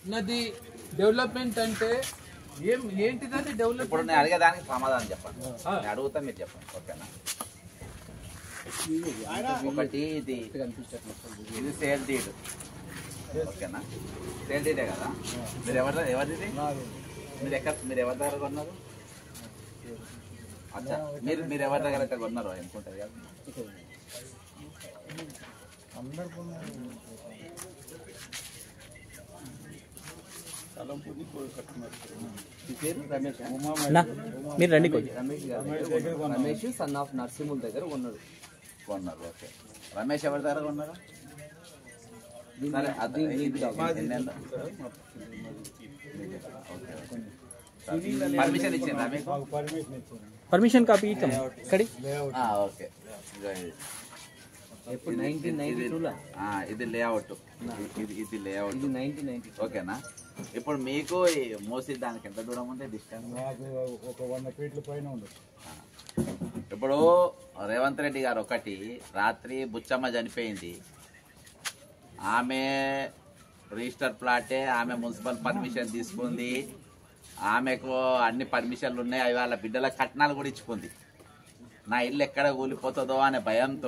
నది డెవలప్మెంట్ అంటే ఏం ఏంటిదని ఇప్పుడు డెవలప్మెంట్ నేను అడిగేదానికి సమాధానం చెప్పండి నేను అడుగుతా మీరు చెప్పండి ఓకేనా ఒకటి ఇది ఇది సేల్ డీడ్ ఓకేనా సేల్ డీడే కదా మీరు ఎవరి ఎవరిది మీరు ఎక్కడ మీరు ఎవరి దగ్గర కొన్నారు అచ్చా మీరు మీరు ఎవరి దగ్గర అయితే కొన్నారో అనుకుంటారు కదా మీ పేరు రమేష్ మీరు రండి కొంచెం రమేష్ గారు రమేష్ సన్ ఆఫ్ నర్సింహుల్ దగ్గర ఉన్నాడు కొన్నారు ఓకే రమేష్ ఎవరి దగ్గర కొన్నారు సరే అది ఇది ఎన్నేళ్ళు? పర్మిషన్ ఇచ్చిందా మీకు పర్మిషన్ కాపీ ఇచ్చాం ఇక్కడి ఆ, ఓకే ఇదిగో ఇది. ఎప్పుడు నైన్టీన్ నైన్టీ టూలో ఆ, ఇది లేఅవుట్ ఇది ఇది లేఅవుట్ ఇది నైన్టీన్ నైన్టీ ఓకేనా ఇప్పుడు మీకు ఈ మోసి దానికి ఎంత దూరం ఉంది డిస్టెన్స్ మాకు ఒక వంద ఫీట్ల పైన ఉండదు ఇప్పుడు రేవంత్ రెడ్డి గారు ఒకటి రాత్రి బుచ్చమ్మ చనిపోయింది ఆమె రిజిస్టర్ ప్లాటే ఆమె మున్సిపల్ పర్మిషన్ తీసుకుంది ఆమెకు అన్ని పర్మిషన్లు ఉన్నాయి అవి వాళ్ళ బిడ్డల కట్నాలు కూడా ఇచ్చుకుంది నా ఇల్లు ఎక్కడ కూలిపోతుందో అనే భయంతో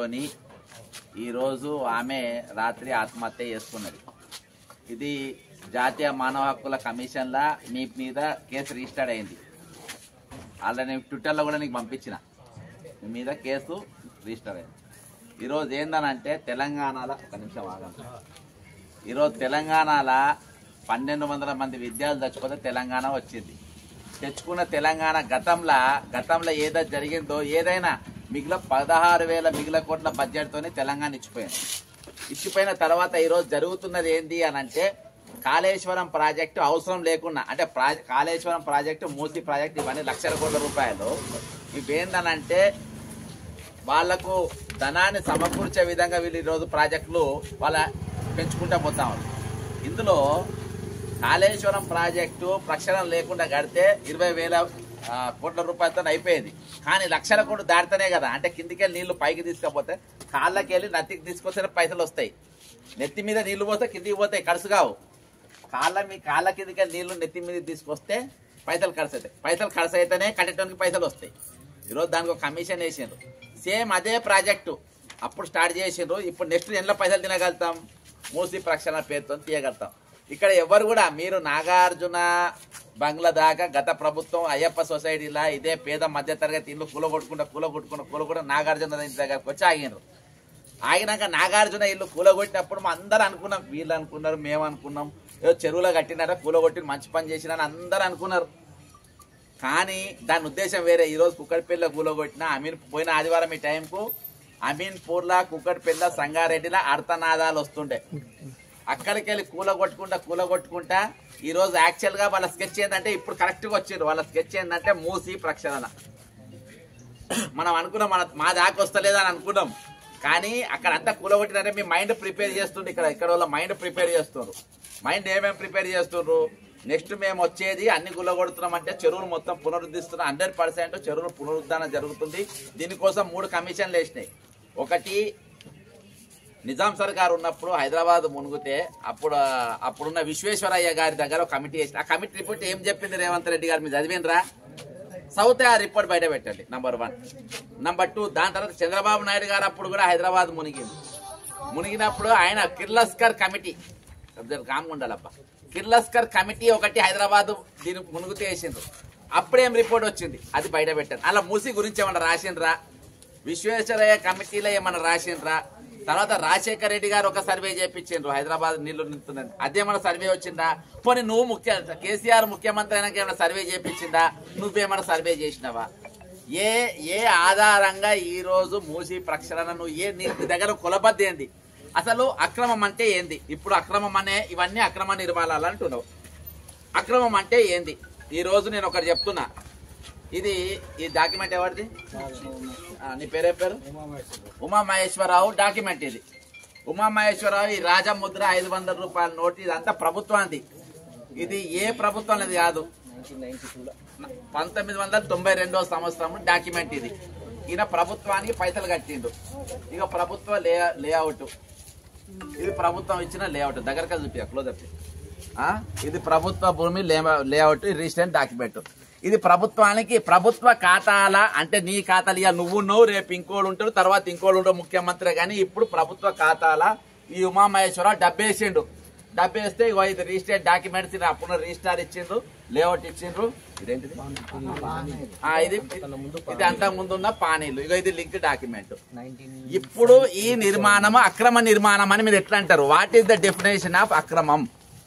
ఈరోజు ఆమె రాత్రి ఆత్మహత్య చేసుకున్నది ఇది జాతీయ మానవ హక్కుల కమిషన్లా మీ మీద కేసు రిజిస్టర్డ్ అయింది ఆల్రెడీ నేను ట్విట్టర్లో కూడా నీకు పంపించిన మీ మీద కేసు రిజిస్టర్ అయింది ఈరోజు ఏందనంటే తెలంగాణలో ఒక నిమిషం ఆగండి ఈరోజు తెలంగాణలో పన్నెండు వందల మంది విద్యార్థులు చచ్చిపోతే తెలంగాణ వచ్చింది తెచ్చుకున్న తెలంగాణ గతంలో గతంలో ఏదైతే జరిగిందో ఏదైనా మిగిలిన పదహారు వేల మిగిలిన కోట్ల బడ్జెట్తోని తెలంగాణ ఇచ్చిపోయింది ఇచ్చిపోయిన తర్వాత ఈరోజు జరుగుతున్నది ఏంటి అని అంటే కాళేశ్వరం ప్రాజెక్టు అవసరం లేకుండా అంటే ప్రా కాళేశ్వరం ప్రాజెక్టు మూసి ప్రాజెక్టు ఇవన్నీ లక్షల కోట్ల రూపాయలు ఇవేందనంటే వాళ్లకు ధనాన్ని సమకూర్చే విధంగా వీళ్ళు ఈరోజు ప్రాజెక్టులు వాళ్ళ పెంచుకుంటూ పోతా ఉన్నారు ఇందులో కాళేశ్వరం ప్రాజెక్టు ప్రక్షాళన లేకుండా కడితే ఇరవై వేల ఆ, కోట్ల రూపాయలతో అయిపోయేది కానీ లక్షల కోట్లు దాటితేనే కదా అంటే కిందికి నీళ్లు పైకి తీసుకపోతే కాళ్ళకి వెళ్ళి నత్తికి తీసుకొస్తే పైసలు వస్తాయి నెత్తి మీద నీళ్లు పోతే కిందికి పోతాయి ఖర్చు కావు కాళ్ళ మీ కాళ్ళ కిందికి నీళ్లు నెత్తి మీద తీసుకొస్తే పైసలు ఖర్చు అవుతాయి పైసలు ఖర్చు అయితేనే కట్టడానికి పైసలు వస్తాయి ఈరోజు దానికి ఒక కమిషన్ వేసిండ్రు సేమ్ అదే ప్రాజెక్టు అప్పుడు స్టార్ట్ చేసిండ్రు ఇప్పుడు నెక్స్ట్ ఎన్ల పైసలు తినగలుగుతాం మూసి ప్రక్షాళన పేరుతో తీయగలుగుతాం ఇక్కడ ఎవరు కూడా మీరు నాగార్జున బంగ్లా దాకా గత ప్రభుత్వం అయ్యప్ప సొసైటీలా ఇదే పేద మధ్యతరగతి ఇల్లు కూలగొట్టుకుంటా కూలగొట్టుకుంటా కూలగొట్ట నాగార్జున ఇంటి దగ్గరకు వచ్చి ఆగినారు ఆగినాక నాగార్జున ఇల్లు కూలగొట్టినప్పుడు మా అందరూ అనుకున్నాం వీళ్ళు అనుకున్నారు మేము అనుకున్నాం ఏదో చెరువులో కట్టినారా కూలగొట్టి మంచి పని చేసినారని అందరూ అనుకున్నారు కానీ దాని ఉద్దేశం వేరే ఈరోజు కుక్కడిపల్లిలో కూలగొట్టిన అమీన్ పోయిన ఆదివారం ఈ టైంకు అమీన్పూర్లా కుక్కడిపల్లి సంగారెడ్డిలా అర్థనాదాలు వస్తుండే అక్కడికి వెళ్ళి కూల కొట్టుకుంటా కూల కొట్టుకుంటా ఈ రోజు యాక్చువల్ గా వాళ్ళ స్కెచ్ ఏంటంటే ఇప్పుడు కరెక్ట్ గా వచ్చిండ్రు వాళ్ళ స్కెచ్ ఏంటంటే మూసి ప్రక్షాళన మనం అనుకున్నాం మన మా దాకా వస్తలేదు అని అనుకున్నాం కానీ అక్కడ అంతా కూలగొట్టినంటే మీ మైండ్ ప్రిపేర్ చేస్తుండ్రు ఇక్కడ ఇక్కడ వాళ్ళ మైండ్ ప్రిపేర్ చేస్తున్నారు మైండ్ ఏమేమి ప్రిపేర్ చేస్తుండ్రు నెక్స్ట్ మేము వచ్చేది అన్ని గుల్లగొడుతున్నాం అంటే చెరువులు మొత్తం పునరుద్ధరిస్తున్నాం హండ్రెడ్ పర్సెంట్ చెరువులు పునరుద్ధరణ జరుగుతుంది దీనికోసం మూడు కమిషన్లు వేసినాయి ఒకటి నిజాం సర్కార్ ఉన్నప్పుడు హైదరాబాద్ మునుగుతే అప్పుడు అప్పుడున్న విశ్వేశ్వరయ్య గారి దగ్గర ఒక కమిటీ వేసి ఆ కమిటీ రిపోర్ట్ ఏం చెప్పింది రేవంత్ రెడ్డి గారు మీరు చదివినరా సౌత్ ఆ రిపోర్ట్ బయట పెట్టండి నంబర్ వన్ నంబర్ టూ దాని తర్వాత చంద్రబాబు నాయుడు గారు అప్పుడు కూడా హైదరాబాద్ మునిగింది మునిగినప్పుడు ఆయన కిర్లస్కర్ కమిటీ కామ్గా ఉండాలబ్బా కిర్లస్కర్ కమిటీ ఒకటి హైదరాబాద్ దీని మునుగుతే వేసిండ్రు అప్పుడేం రిపోర్ట్ వచ్చింది అది బయట పెట్టాను అలా మూసి గురించి ఏమన్నా రాసిండ్రా విశ్వేశ్వరయ్య కమిటీలో ఏమన్నా రాసిండ్రా తర్వాత రాజశేఖర రెడ్డి గారు ఒక సర్వే చేయించిండ్రు హైదరాబాద్ నీళ్లు నింపుతుందని అదేమన్నా సర్వే వచ్చిందా పోనీ నువ్వు ముఖ్య కేసీఆర్ ముఖ్యమంత్రి అయినాక ఏమైనా సర్వే చేయించిందా నువ్వేమైనా సర్వే చేసినావా ఏ ఏ ఆధారంగా ఈ రోజు మూసి ప్రక్షాళన నువ్వు ఏ నీ నీ దగ్గర కులబద్ద ఏంది అసలు అక్రమం అంటే ఏంది ఇప్పుడు అక్రమం అనే ఇవన్నీ అక్రమ నిర్మాణాలు అంటున్నావు అక్రమం అంటే ఏంది ఈ రోజు నేను ఒకటి చెప్తున్నా ఇది ఈ డాక్యుమెంట్ ఎవరిది ఆ, నీ పేరే పేరు ఉమా మహేశ్వరరావు డాక్యుమెంట్ ఇది ఉమా మహేశ్వరరావు ఈ రాజముద్ర ఐదు వందల రూపాయల నోటు ఇదంతా ప్రభుత్వానికి ఇది ఏ ప్రభుత్వం అనేది కాదు నైన్టీన్ నైన్టీ టూలో పంతొమ్మిది వందల తొంభై రెండవ సంవత్సరం డాక్యుమెంట్ ఇది ఈయన ప్రభుత్వానికి పైసలు కట్టిండు ఇక ప్రభుత్వ లే లేఅవుట్ ఇది ప్రభుత్వం ఇచ్చిన లేఅవుట్ దగ్గరగా చూపి క్లోజ్ అప్ ఆ? ఇది ప్రభుత్వ భూమి లే- లేఅవుట్ రిజిస్ట్రేషన్ డాక్యుమెంట్ ఇది ప్రభుత్వానికి ప్రభుత్వ ఖాతాల అంటే నీ ఖాతాలు ఇక నువ్వు నువ్వు రేపు ఇంకోడు ఉంటాడు తర్వాత ఇంకోడు ఉంటాడు ముఖ్యమంత్రి కానీ ఇప్పుడు ప్రభుత్వ ఖాతాల ఈ ఉమామహేశ్వరరావు డబ్బేసిండు డబ్బేస్తే ఇగో ఇది రిజిస్టర్ డాక్యుమెంట్స్ ఇది అప్పుడు రిజిస్టర్ ఇచ్చిండ్రు లేఅవుట్ ఇచ్చిండ్రు ఇదేంటిది ఆ, ఇది ఇది అంతకు ముందు ఉన్న పానీలు ఇగో ఇది లింక్ డాక్యుమెంట్ ఇప్పుడు ఈ నిర్మాణం అక్రమ నిర్మాణం అని మీరు ఎట్లా అంటారు what is the definition of అక్రమం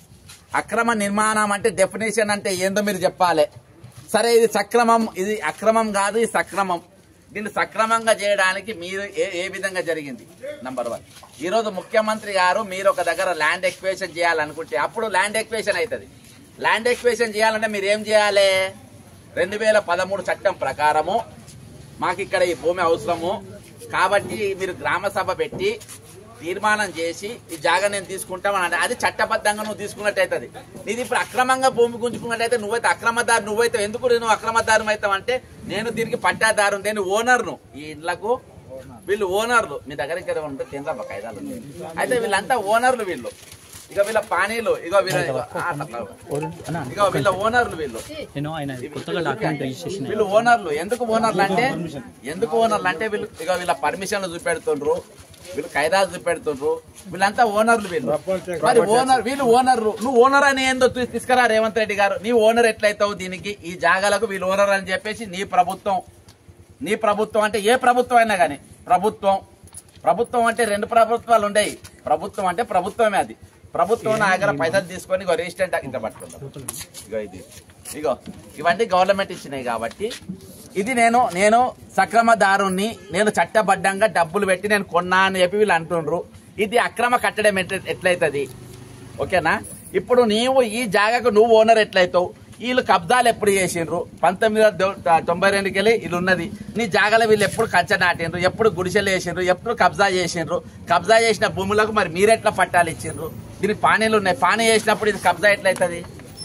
అక్రమ నిర్మాణం అంటే డెఫినేషన్ అంటే ఏందో మీరు చెప్పాలి సరే ఇది సక్రమం ఇది అక్రమం కాదు ఇది సక్రమం దీన్ని సక్రమంగా చేయడానికి మీరు ఏ ఏ విధంగా జరిగింది నంబర్ వన్ ఈరోజు ముఖ్యమంత్రి గారు మీరు ఒక దగ్గర ల్యాండ్ ఎక్వేషన్ చేయాలనుకుంటే అప్పుడు ల్యాండ్ ఎక్వేషన్ అవుతుంది ల్యాండ్ ఎక్వేషన్ చేయాలంటే మీరు ఏం చేయాలి రెండు వేల పదమూడు చట్టం ప్రకారము మాకు ఇక్కడ ఈ భూమి అవసరము కాబట్టి మీరు గ్రామ సభ పెట్టి తీర్మానం చేసి ఈ జాగా నేను తీసుకుంటామని అంటే అది చట్టబద్ధంగా నువ్వు తీసుకున్నట్టు అవుతుంది నీది ఇప్పుడు అక్రమంగా భూమి గుంజుకున్నట్టయితే నువ్వైతే అక్రమదారు నువ్వైతే ఎందుకు నువ్వు అక్రమదారు అవుతావు అంటే నేను దీనికి పట్టాదారు నేను ఓనర్ను ఈ ఇళ్లకు వీళ్ళు ఓనర్లు మీ దగ్గర ఇక్కడ ఉంటే తినరా కాయిదాలు ఉన్నాయి. అయితే వీళ్ళంతా ఓనర్లు వీళ్ళు ఇక వీళ్ళ పానీలు ఇక వీళ్ళ ఆ, అట్లా. అన్నా ఇక వీళ్ళ ఓనర్లు వీళ్ళు నేను ఆయన కొత్తగా డాక్యుమెంట్ రిజిస్ట్రేషన్ వీళ్ళు ఓనర్లు ఎందుకు ఓనర్లు అంటే ఎందుకు ఓనర్లు అంటే వీళ్ళు ఇక వీళ్ళ పర్మిషన్లు చూపెడుతుండ్రు వీళ్ళు ఖైదాలు చూపెడుతుండ్రు వీళ్ళంతా ఓనర్లు వీళ్ళు మరి ఓనర్ వీళ్ళు ఓనర్లు నువ్వు ఓనర్ అని ఏందో తీ- తీసుకురా రేవంత్ రెడ్డి గారు నీ ఓనర్ ఎట్లయితావు దీనికి ఈ జాగాలకు వీళ్ళు ఓనర్ అని చెప్పేసి నీ ప్రభుత్వం నీ ప్రభుత్వం అంటే ఏ ప్రభుత్వం అయినా కానీ ప్రభుత్వం ప్రభుత్వం అంటే రెండు ప్రభుత్వాలు ఉండేవి ప్రభుత్వం అంటే ప్రభుత్వమే అది ప్రభుత్వం నా దగ్గర పైసలు తీసుకొని ఇగో రిజిస్టెంట్ ఇంత పట్టుకుందాం ఇగో ఇది ఇగో ఇవన్నీ గవర్నమెంట్ ఇచ్చినాయి కాబట్టి ఇది నేను నేను సక్రమదారుణ్ణి నేను చట్టబద్ధంగా డబ్బులు పెట్టి నేను కొన్నా అని చెప్పి వీళ్ళు అంటుండ్రు ఇది అక్రమ కట్టడం ఎట్ల- ఎట్లయితది ఓకేనా ఇప్పుడు నీవు ఈ జాగాకు నువ్వు ఓనర్ ఎట్లయితావు వీళ్ళు కబ్జాలు ఎప్పుడు చేసిండ్రు పంతొమ్మిది వందల తొంభై రెండుకి వెళ్ళి వీళ్ళు ఉన్నది నీ జాగాలో వీళ్ళు ఎప్పుడు కంచె నాటిండ్రు ఎప్పుడు గుడిసెలు వేసిండ్రు ఎప్పుడు కబ్జా చేసిండ్రు కబ్జా చేసిన భూములకు మరి మీరెట్లా పట్టాలు ఇచ్చిండ్రు దీనికి పానీలు ఉన్నాయి పానీ చేసినప్పుడు ఇది కబ్జా ఎట్లయితది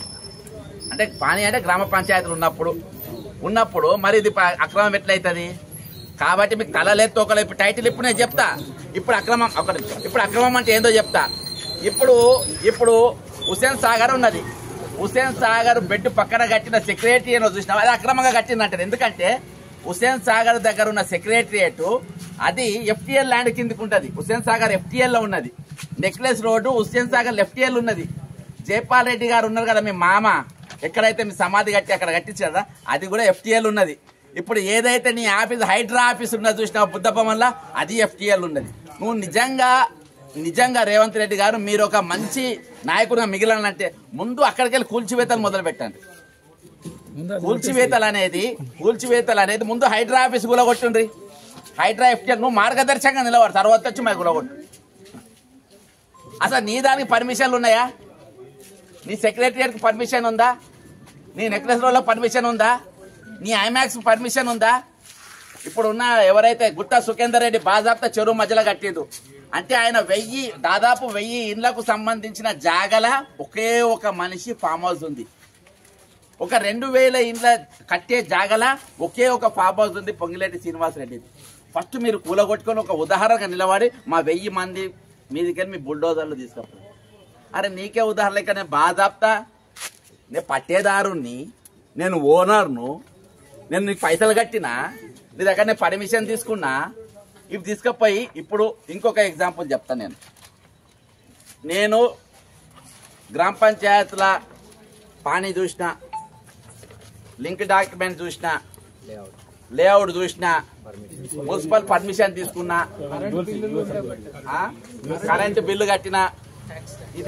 అంటే పానీ అంటే గ్రామ పంచాయతీలు ఉన్నప్పుడు ఉన్నప్పుడు మరి ఇది ప- అక్రమం ఎట్లయితది కాబట్టి మీకు తలలేదు తోకలేదు ఇప్పుడు టైటిల్ ఇప్పుడు నేను చెప్తా ఇప్పుడు అక్రమం ఒక నిమిషం. ఇప్పుడు అక్రమం అంటే ఏందో చెప్తా ఇప్పుడు ఇప్పుడు హుసేన్ సాగర్ ఉన్నది హుసేన్ సాగర్ బెడ్ పక్కన కట్టిన సెక్రటరీ చూసినాం అది అక్రమంగా కట్టిందంటారు ఎందుకంటే హుసేన్ సాగర్ దగ్గర ఉన్న సెక్రటరియట్ అది ఎఫ్టీఎల్ ల్యాండ్ కిందకి ఉంటది హుసేన్ సాగర్ FTL లో ఉన్నది Necklace Road Hussain Sagar FTL ఉన్నది జైపాల్ రెడ్డి గారు ఉన్నారు కదా మీ మామ ఎక్కడైతే మీ సమాధి కట్టి అక్కడ కట్టించారు కదా అది కూడా ఎఫ్టీఎల్ ఉన్నది ఇప్పుడు ఏదైతే నీ ఆఫీస్ హైడ్రా ఆఫీస్ ఉన్నది చూసినావు బుద్ధభవన్లో అది ఎఫ్టీఎల్ ఉన్నది నువ్వు నిజంగా నిజంగా రేవంత్ రెడ్డి గారు మీరు ఒక మంచి నాయకుడిగా మిగిలినంటే ముందు అక్కడికి వెళ్ళి కూల్చివేతలు మొదలు పెట్టండి కూల్చివేతలు అనేది కూల్చివేతలు అనేది ముందు హైడ్రా ఆఫీస్ గులగొట్టుండ్రి హైడ్రా ఎఫ్టీఎల్ నువ్వు మార్గదర్శకంగా నిలబడు తర్వాత వచ్చి మాకు గులగొట్టు అసలు నీ దానికి పర్మిషన్లు ఉన్నాయా నీ సెక్రటరియట్కి పర్మిషన్ ఉందా నీ నెక్లెస్ రోడ్లో పర్మిషన్ ఉందా నీ ఐమాక్స్ పర్మిషన్ ఉందా ఇప్పుడు ఉన్న ఎవరైతే గుట్ట సుఖేందర్ రెడ్డి బాజాప్తా చెరువు మధ్యలో కట్టిండు అంటే ఆయన వెయ్యి దాదాపు వెయ్యి ఇండ్లకు సంబంధించిన జాగల ఒకే ఒక మనిషి ఫామ్ హౌస్ ఉంది ఒక రెండు వేల ఇండ్ల కట్టే జాగల ఒకే ఒక ఫామ్ హౌస్ ఉంది పొంగిలేటి శ్రీనివాస్ రెడ్డిది ఫస్ట్ మీరు కూలగొట్టుకొని ఒక ఉదాహరణగా నిలబడి మా వెయ్యి మంది మీదికెళ్ళి మీ బుల్డోజర్లు తీసుకపోయి అరే నీకే ఉదాహరణ లెక్క నేను బాధాప్తా నేను పట్టేదారుణ్ణి నేను ఓనర్ను నేను నీకు పైసలు కట్టినా నీ దగ్గర నేను పర్మిషన్ తీసుకున్నా ఇవి తీసుకుపోయి ఇప్పుడు ఇంకొక ఎగ్జాంపుల్ చెప్తాను నేను నేను గ్రామ పంచాయతీల పానీ చూసిన లింక్ డాక్యుమెంట్ చూసిన లేఅవుట్ చూసిన మున్సిపల్ పర్మిషన్ తీసుకున్నా ఆ? కరెంటు బిల్లు కట్టిన ఇది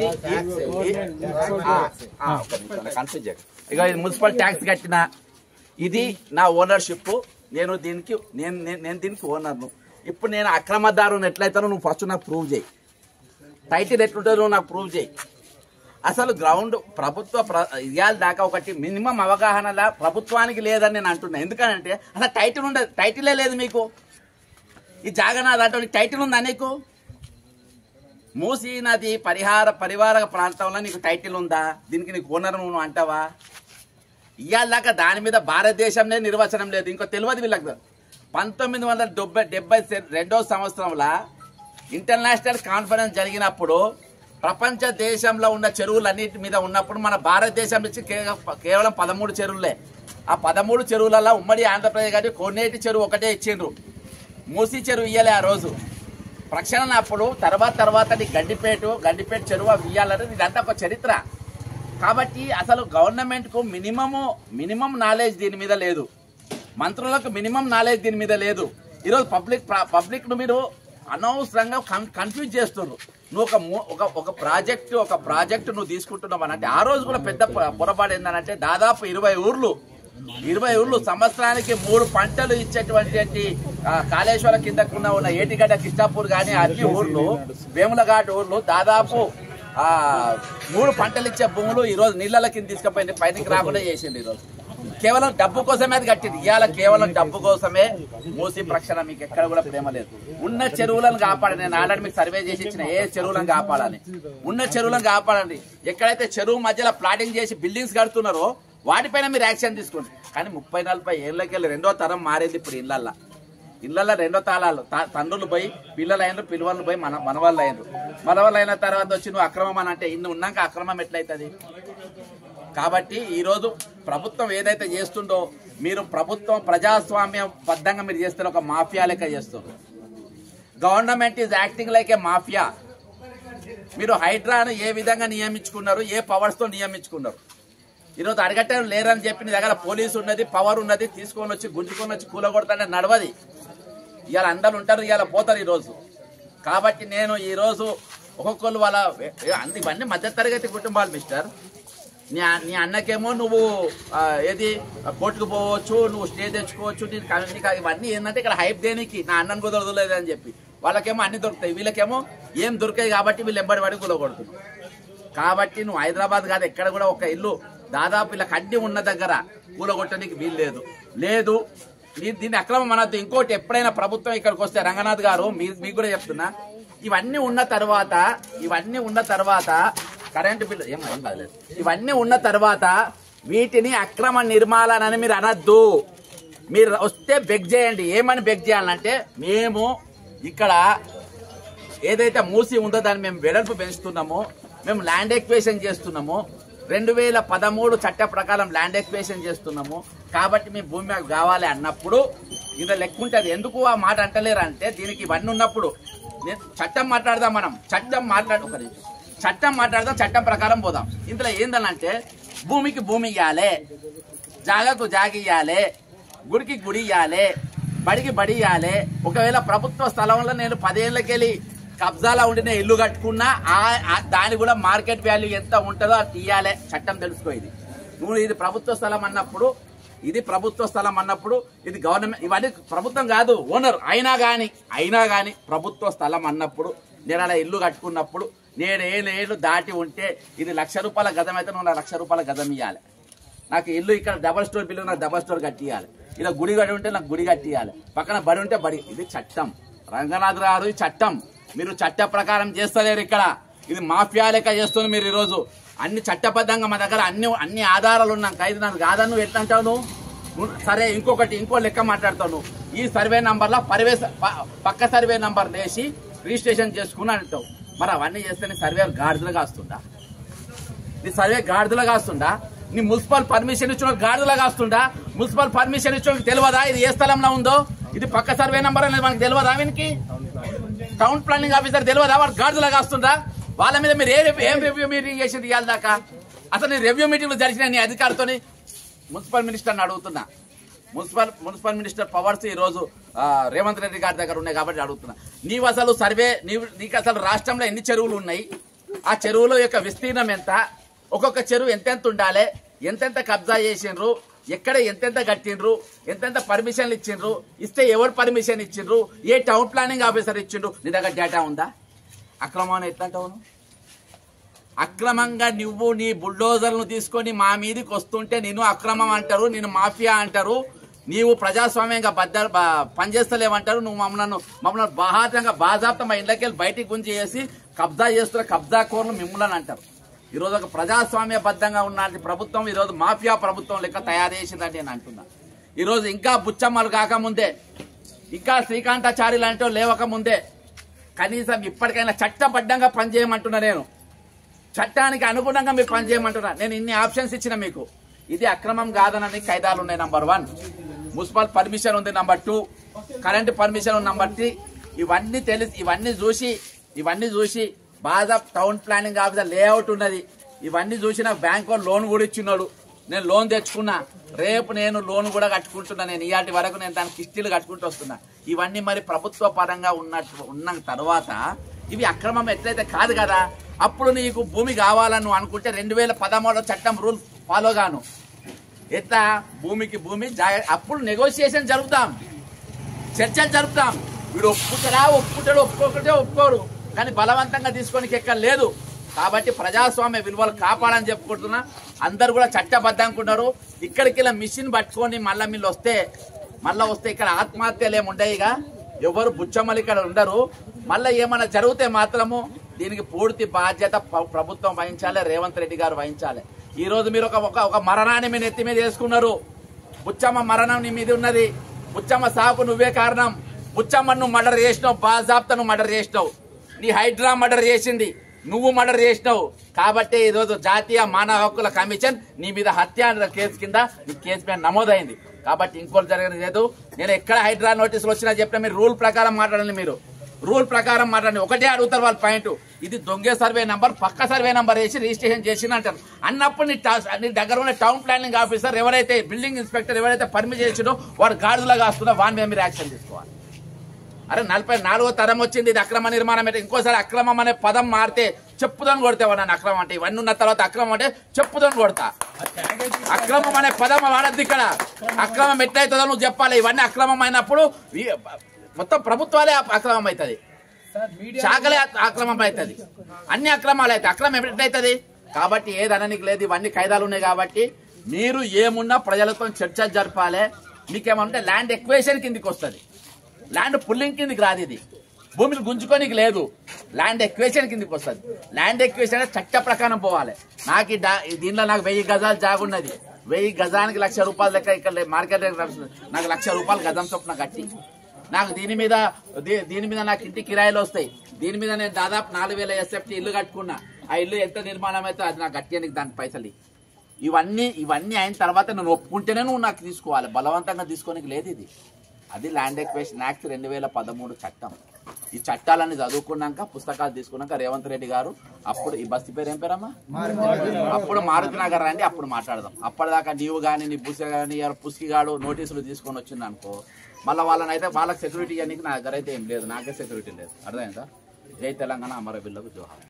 కన్ఫ్యూజ్ చేయకు. ఇక ఇది మున్సిపల్ ట్యాక్స్ కట్టిన ఇది నా ఓనర్షిప్ నేను దీనికి నేను నేను- నేను దీనికి ఓనర్ను ఇప్పుడు నేను అక్రమదారుని ఎట్లయితానో నువ్వు ఫస్ట్ నాకు ప్రూవ్ చేయి టైటిల్ ఎట్లుంటుందో నువ్వు నాకు ప్రూవ్ చేయి అసలు గ్రౌండ్ ప్రభుత్వ ప్ర- ఇవాళ దాకా ఒకటి మినిమం అవగాహనలా ప్రభుత్వానికి లేదని నేను అంటున్నా ఎందుకనంటే అసలు టైటిల్ ఉండదు టైటిలే లేదు మీకు ఈ జాగనా దాంట్లో నీకు టైటిల్ ఉందా నీకు మూసీ నది పరిహార పరివార ప్రాంతంలో నీకు టైటిల్ ఉందా దీనికి నీకు ఓనర్ నువ్వు అంటావా ఇవాళ దాకా దాని మీద భారతదేశంలో నిర్వచనం లేదు ఇంకో తెలియదు వీళ్ళకి పంతొమ్మిది వందల డెబ్బై డెబ్బై రెండో సంవత్సరంలో ఇంటర్నేషనల్ కాన్ఫరెన్స్ జరిగినప్పుడు ప్రపంచ దేశంలో ఉన్న చెరువులన్నిటి మీద ఉన్నప్పుడు మన భారతదేశం నుంచి కే- కేవలం పదమూడు చెరువులే ఆ పదమూడు చెరువులలో ఉమ్మడి ఆంధ్రప్రదేశ్ కానీ కొన్నేటి చెరువు ఒకటే ఇచ్చిండ్రు మూసి చెరువు ఇయ్యలే ఆ రోజు ప్రక్షాళన అప్పుడు తర్వాత తర్వాత నీ గండిపేట గండిపేట చెరువు అవి ఇయ్యాలనేది ఇదంతా ఒక చరిత్ర కాబట్టి అసలు గవర్నమెంట్ కు మినిమము మినిమం నాలెడ్జ్ దీని మీద లేదు మంత్రులకు మినిమం నాలెడ్జ్ దీని మీద లేదు ఈరోజు పబ్లిక్ పబ్లిక్ ను మీరు అనవసరంగా కన్ఫ్యూజ్ చేస్తున్నారు నువ్వు ఒక మూ- ఒక ఒక ప్రాజెక్ట్ ఒక ప్రాజెక్ట్ నువ్వు తీసుకుంటున్నావు అని అంటే ఆ రోజు కూడా పెద్ద పొ- పొరపాటు ఏంటంటే దాదాపు ఇరవై ఊర్లు ఇరవై ఊర్లు సంవత్సరానికి మూడు పంటలు ఇచ్చేటువంటి ఆ, కాళేశ్వరం కిందకున్న ఉన్న ఏటిగడ్డ కిష్టాపూర్ కానీ అన్ని ఊర్లు వేములఘాట్ ఊర్లు దాదాపు ఆ మూడు పంటలు ఇచ్చే భూములు ఈ రోజు నీళ్ళ కింద తీసుకుపోయింది పైనకి రాకుండా చేసింది ఈ రోజు కేవలం డబ్బు కోసమే అది కట్టింది ఇవాళ కేవలం డబ్బు కోసమే మూసి ప్రక్షణ మీకు ఎక్కడ కూడా ప్రేమ లేదు ఉన్న చెరువులను కాపాడండి నేను ఆల్రెడీ మీకు సర్వే చేసి ఇచ్చిన ఏ చెరువులను కాపాడాలి ఉన్న చెరువులను కాపాడండి ఎక్కడైతే చెరువు మధ్యలో ప్లాటింగ్ చేసి బిల్డింగ్స్ కడుతున్నారో వాటిపైన మీరు యాక్షన్ తీసుకోండి కానీ ముప్పై నలభై ఏళ్ళకెళ్ళి రెండో తరం మారింది ఇప్పుడు ఇళ్ళల్లో ఇళ్ళల్లో రెండో తాళాలు తా- తండ్రులు పోయి పిల్లలు అయినరు పిల్లవాళ్ళు పోయి మన మనవాళ్ళు అయినరు మనవాళ్ళు అయిన తర్వాత వచ్చి నువ్వు అక్రమం అని అంటే ఇన్ని ఉన్నాక అక్రమం ఎట్లయితుంది కాబట్టి ఈ రోజు ప్రభుత్వం ఏదైతే చేస్తుందో మీరు ప్రభుత్వం ప్రజాస్వామ్య బద్దంగా మీరు చేస్తున్న ఒక మాఫియా లెక్క చేస్తున్నారు government is acting like a mafia మీరు హైడ్రాను ఏ విధంగా నియమించుకున్నారు ఏ పవర్స్ తో నియమించుకున్నారు ఈరోజు అడగట్టం లేరని చెప్పి నీ దగ్గర పోలీసు ఉన్నది పవర్ ఉన్నది తీసుకొని వచ్చి గుంజుకొని వచ్చి కూలగొడతానే నడవది ఇవాళ అందరు ఉంటారు ఇవాళ పోతారు ఈరోజు కాబట్టి నేను ఈరోజు ఒక్కొక్కరు వాళ్ళ అన్ని ఇవన్నీ మధ్యతరగతి కుటుంబాలు మిస్టర్ నీ అ- నీ అన్నకేమో నువ్వు ఆ, ఏది కోర్టుకు పోవచ్చు నువ్వు స్టే తెచ్చుకోవచ్చు నీకు కా- నీకు ఇవన్నీ ఏంటంటే ఇక్కడ హైప్ దేనికి నా అన్నం కుదరదులేదు అని చెప్పి వాళ్ళకేమో అన్ని దొరుకుతాయి వీళ్ళకేమో ఏం దొరికాయి కాబట్టి వీళ్ళు ఎంబడి పడి కూలగొడుతున్నారు కాబట్టి నువ్వు హైదరాబాద్ కాదు ఎక్కడ కూడా ఒక ఇల్లు దాదాపు ఇలా కడ్డి ఉన్న దగ్గర కూలగొట్టడానికి వీలు లేదు లేదు దీ- దీన్ని అక్రమం అనద్దు ఇంకోటి ఎప్పుడైనా ప్రభుత్వం ఇక్కడికి వస్తే రంగనాథ్ గారు మీ- మీకు కూడా చెప్తున్నా ఇవన్నీ ఉన్న తర్వాత ఇవన్నీ ఉన్న తర్వాత కరెంటు బిల్లు ఏం ఏం కాదులేదు ఇవన్నీ ఉన్న తర్వాత వీటిని అక్రమ నిర్మాలన అని మీరు అనద్దు మీరు వస్తే బెగ్ చేయండి ఏమని బెగ్ చేయాలంటే మేము ఇక్కడ ఏదైతే మూసి ఉందో దాన్ని మేము వెడల్పు పెంచుతున్నామో మేము ల్యాండ్ ఎక్వేషన్ చేస్తున్నాము రెండు వేల పదమూడు చట్ట ప్రకారం ల్యాండ్ ఎక్వేషన్ చేస్తున్నాము కాబట్టి మీ భూమి మాకు కావాలి అన్నప్పుడు ఇది లెక్క ఉంటుంది ఎందుకు ఆ మాట అంటలేరు అంటే దీనికి ఇవన్నీ ఉన్నప్పుడు నేను చట్టం మాట్లాడదాం మనం చట్టం మాట్లాడు ఒక నిమిషం. చట్టం మాట్లాడదాం చట్టం ప్రకారం పోదాం ఇందులో ఏందనంటే భూమికి భూమి ఇవ్వాలి జాగకు జాగ ఇయ్యాలి గుడికి గుడి ఇయ్యాలి బడికి బడి ఇయ్యాలి ఒకవేళ ప్రభుత్వ స్థలంలో నేను పదేళ్ళకెళ్ళి కబ్జాలో ఉండిన ఇల్లు కట్టుకున్నా ఆ- ఆ- దాని కూడా మార్కెట్ వాల్యూ ఎంత ఉంటుందో అది తీయాలి చట్టం తెలుసుకో ఇది నువ్వు ఇది ప్రభుత్వ స్థలం అన్నప్పుడు ఇది ప్రభుత్వ స్థలం అన్నప్పుడు ఇది గవర్నమెంట్ ఇవన్నీ ప్రభుత్వం కాదు ఓనర్ అయినా గాని అయినా గాని ప్రభుత్వ స్థలం అన్నప్పుడు నేను అలా ఇల్లు కట్టుకున్నప్పుడు నేను ఏళ్ళు దాటి ఉంటే ఇది లక్ష రూపాయల గదం అయితే నువ్వు నాకు లక్ష రూపాయల గదం ఇవ్వాలి నాకు ఇల్లు ఇక్కడ డబల్ స్టోర్ బిల్లు నాకు డబల్ స్టోర్ కట్టియాలి ఇలా గుడి గడి ఉంటే నాకు గుడి కట్టియాలి పక్కన బడి ఉంటే బడి ఇది చట్టం రంగనాథ్ గారు ఇది చట్టం మీరు చట్ట ప్రకారం చేస్తలేరు ఇక్కడ ఇది మాఫియా లెక్క చేస్తుంది మీరు ఈరోజు అన్ని చట్టబద్ధంగా మా దగ్గర అన్ని అన్ని ఆధారాలు ఉన్నాక ఇది నాకు కాదని నువ్వు ఎట్లా అంటావు నువ్వు? నువ్వు సరే ఇంకొకటి ఇంకో లెక్క మాట్లాడతావు నువ్వు ఈ సర్వే నంబర్లో పరివేశ ప- పక్క సర్వే నంబర్ వేసి రిజిస్ట్రేషన్ చేసుకుని అంటావు మరి అవన్నీ చేస్తే నీ సర్వే గాడిదలుగా వస్తుందా నీ సర్వే గాడిదలా కాస్తుందా నీ మున్సిపల్ పర్మిషన్ ఇచ్చిన గాడిదలా కాస్తుందా మున్సిపల్ పర్మిషన్ ఇచ్చిన తెలియదా ఇది ఏ స్థలంలో ఉందో ఇది పక్క సర్వే నంబర్ అనేది మనకు తెలియదా వీనికి టౌన్ ప్లానింగ్ ఆఫీసర్ తెలియదా వాడు గాడిదలా కాస్తుందా వాళ్ళ మీద మీరు ఏ ఏం రివ్యూ మీటింగ్ చేసింది ఇవాళ దాకా అసలు నీ రివ్యూ మీటింగ్లు జరిగిన నీ అధికారితోని మున్సిపల్ మినిస్టర్ని అడుగుతున్నా మున్సిపల్ మున్సిపల్ మినిస్టర్ పవర్స్ ఈ రోజు ఆ, రేవంత్ రెడ్డి గారి దగ్గర ఉన్నాయి కాబట్టి అడుగుతున్నా నీవు అసలు సర్వే నీవు నీకు అసలు రాష్ట్రంలో ఎన్ని చెరువులు ఉన్నాయి ఆ చెరువుల యొక్క విస్తీర్ణం ఎంత ఒక్కొక్క చెరువు ఎంతెంత ఉండాలి ఎంతెంత కబ్జా చేసిండ్రు ఎక్కడ ఎంతెంత కట్టిండ్రు ఎంతెంత పర్మిషన్లు ఇచ్చిండ్రు ఇస్తే ఎవరు పర్మిషన్ ఇచ్చిండ్రు ఏ టౌన్ ప్లానింగ్ ఆఫీసర్ ఇచ్చిండ్రు నీ దగ్గర డేటా ఉందా అక్రమం ఎట్లా అంటావు నువ్వు? అక్రమంగా నువ్వు నీ బుల్డోజర్లను తీసుకొని మా మీదకి వస్తుంటే నేను అక్రమం అంటారు నేను మాఫియా అంటారు నీవు ప్రజాస్వామ్యంగా బద్ద బ- పనిచేస్తలేవంటారు నువ్వు మమ్మల్ని మమ్మల్ని బాహాతంగా బాజాప్త మా ఇళ్ళకి వెళ్ళి బయటికి గుంజి చేసి కబ్జా చేస్తున్న కబ్జా కోర్లు మిమ్మల్ని అంటారు ఈరోజు ఒక ప్రజాస్వామ్య బద్దంగా ఉన్న ప్రభుత్వం ఈరోజు మాఫియా ప్రభుత్వం లెక్క తయారు చేసిందని నేను అంటున్నా ఈరోజు ఇంకా బుచ్చమ్మలు కాకముందే ఇంకా శ్రీకాంతాచారి లాంటి లేవక ముందే కనీసం ఇప్పటికైనా చట్టబద్ధంగా పనిచేయమంటున్నా నేను చట్టానికి అనుగుణంగా మీరు పనిచేయమంటున్నా నేను ఇన్ని ఆప్షన్స్ ఇచ్చిన మీకు ఇది అక్రమం కాదనని ఖైదాలు ఉన్నాయి నంబర్ వన్ మున్సిపల్ పర్మిషన్ ఉంది నంబర్ టూ కరెంట్ పర్మిషన్ ఉంది నంబర్ త్రీ ఇవన్నీ తెలిసి ఇవన్నీ చూసి ఇవన్నీ చూసి బాగా టౌన్ ప్లానింగ్ ఆఫీసర్ లేఅవుట్ ఉన్నది ఇవన్నీ చూసి నాకు బ్యాంక్ వాళ్ళు లోన్ కూడా ఇచ్చిన్నాడు నేను లోన్ తెచ్చుకున్నా రేపు నేను లోన్ కూడా కట్టుకుంటున్నా నేను ఇవాటి వరకు నేను దానికి కిస్తీలు కట్టుకుంటూ వస్తున్నా ఇవన్నీ మరి ప్రభుత్వ పరంగా ఉన్నట్టు ఉన్న తర్వాత ఇవి అక్రమం ఎట్లయితే కాదు కదా అప్పుడు నీకు భూమి కావాలని నువ్వు అనుకుంటే రెండు వేల పదమూడో చట్టం రూల్ ఫాలో గాను ఎట్లా భూమికి భూమి జాగ- అప్పుడు నెగోషియేషన్ జరుపుతాం చర్చలు జరుపుతాం వీడు ఒప్పుకుంటారా ఒప్పుకుంటాడు ఒప్పుకోకుంటే ఒప్పుకోరు కానీ బలవంతంగా తీసుకొని ఎక్కడ లేదు కాబట్టి ప్రజాస్వామ్య విలువలు కాపాడని చెప్పుకుంటున్నా అందరు కూడా చట్టబద్ధంగా ఉన్నారు ఇక్కడికి ఇలా మిషన్ పట్టుకొని మళ్ళీ వీళ్ళు వస్తే మళ్ళీ వస్తే ఇక్కడ ఆత్మహత్యలు ఏమి ఉండయిగా ఎవరు బుచ్చమ్మలు ఇక్కడ ఉండరు మళ్ళీ ఏమైనా జరిగితే మాత్రము దీనికి పూర్తి బాధ్యత ప్ర- ప్రభుత్వం వహించాలి రేవంత్ రెడ్డి గారు వహించాలి ఈ రోజు మీరు ఒక ఒక- ఒక మరణాన్ని మీ నెత్తి మీద వేసుకున్నారు బుచ్చమ్మ మరణం నీ మీద ఉన్నది బుచ్చమ్మ సాకు నువ్వే కారణం బుచ్చమ్మ నువ్వు మర్డర్ చేసినావు బాజాబ్తా నువ్వు మర్డర్ చేసినావు నీ హైడ్రా మర్డర్ చేసింది నువ్వు మర్డర్ చేసినావు కాబట్టి ఈ రోజు జాతీయ మానవ హక్కుల కమిషన్ నీ మీద హత్య అనే కేసు కింద ఈ కేసు మీద నమోదైంది కాబట్టి ఇంకోటి జరగదు లేదు నేను ఎక్కడ హైడ్రా నోటీసులు వచ్చినా చెప్పినా మీరు రూల్ ప్రకారం మాట్లాడండి మీరు రూల్ ప్రకారం మాట్లాడండి ఒకటే అడుగుతారు వాళ్ళ పాయింట్ ఇది దొంగే సర్వే నంబర్ పక్క సర్వే నంబర్ వేసి రిజిస్ట్రేషన్ చేసిన అంటారు అన్నప్పుడు నీ టా- నీ దగ్గర ఉన్న టౌన్ ప్లానింగ్ ఆఫీసర్ ఎవరైతే బిల్డింగ్ ఇన్స్పెక్టర్ ఎవరైతే పర్మిట్ చేసిండో వాడు గాడిదలా కాస్తుందో వాని మీద మీరు యాక్షన్ తీసుకోవాలి అరే నలభై నాలుగో తరం వచ్చింది ఇది అక్రమ నిర్మాణం అంటే ఇంకోసారి అక్రమం అనే పదం మారితే చెప్పుదని కొడితే నన్ను అక్రమం అంటే ఇవన్నీ ఉన్న తర్వాత అక్రమం అంటే చెప్పుదని కొడతా అక్రమం అనే పదం వాడద్దు ఇక్కడ అక్రమం ఎట్లయితుందో నువ్వు చెప్పాలి ఇవన్నీ అక్రమం అయినప్పుడు ఈ- మొత్తం ప్రభుత్వాలే అక్రమం అవుతుంది సార్ మీడియా శాఖలే అక్రమం అవుతుంది అన్ని అక్రమాలు అవుతాయి అక్రమం ఎట్లయితుంది కాబట్టి ఏదననికి లేదు ఇవన్నీ ఖైదాలు ఉన్నాయి కాబట్టి మీరు ఏమున్నా ప్రజలతో చర్చ జరపాలి మీకేమంటే ల్యాండ్ ఎక్వేషన్ కిందికి వస్తుంది ల్యాండ్ పుల్లింగ్ కిందికి రాదు ఇది భూమిని గుంజుకోనికి లేదు ల్యాండ్ ఎక్వేషన్ కిందికి వస్తుంది ల్యాండ్ ఎక్వేషన్ చట్ట ప్రకారం పోవాలి నాకు ఈ డా- దీనిలో నాకు వెయ్యి గజాలు జాగున్నది వెయ్యి గజానికి లక్ష రూపాయల లెక్క ఇక్కడ మార్కెట్ రేట్ నడుస్తుంది. నాకు లక్ష రూపాయలు గజం చొప్పున కట్టి నాకు దీని మీద దీ- దీని మీద నాకు ఇంటి కిరాయిలు వస్తాయి దీని మీద నేను దాదాపు నాలుగు వేల ఎస్ఎఫ్టీ ఇల్లు కట్టుకున్నా ఆ ఇల్లు ఎంత నిర్మాణం అయితే అది నాకు కట్టేయడానికి దానికి పైసలు ఇయ్యి. ఇవన్నీ ఇవన్నీ అయిన తర్వాత నేను ఒప్పుకుంటేనే నువ్వు నాకు తీసుకోవాలి బలవంతంగా తీసుకోనికి లేదు ఇది అది ల్యాండ్ ఎక్వేషన్ యాక్ట్ రెండు వేల పదమూడు చట్టం ఈ చట్టాలన్నీ చదువుకున్నాక పుస్తకాలు తీసుకున్నాక రేవంత్ రెడ్డి గారు అప్పుడు ఈ బస్తి పేరు ఏం పేరమ్మా అప్పుడు మారుతి నగర్ రండి అప్పుడు మాట్లాడదాం అప్పటిదాకా నీవు కానీ నీ పుస్తక కానీ పుస్కిగాడు నోటీసులు తీసుకొని వచ్చింది అనుకో మళ్ళీ వాళ్ళని అయితే వాళ్ళకి సెక్యూరిటీ ఇవ్వడానికి నా దగ్గర అయితే ఏం లేదు నాకే సెక్యూరిటీ లేదు అర్థమైందా జై తెలంగాణ అమరబిల్లకు జోహార్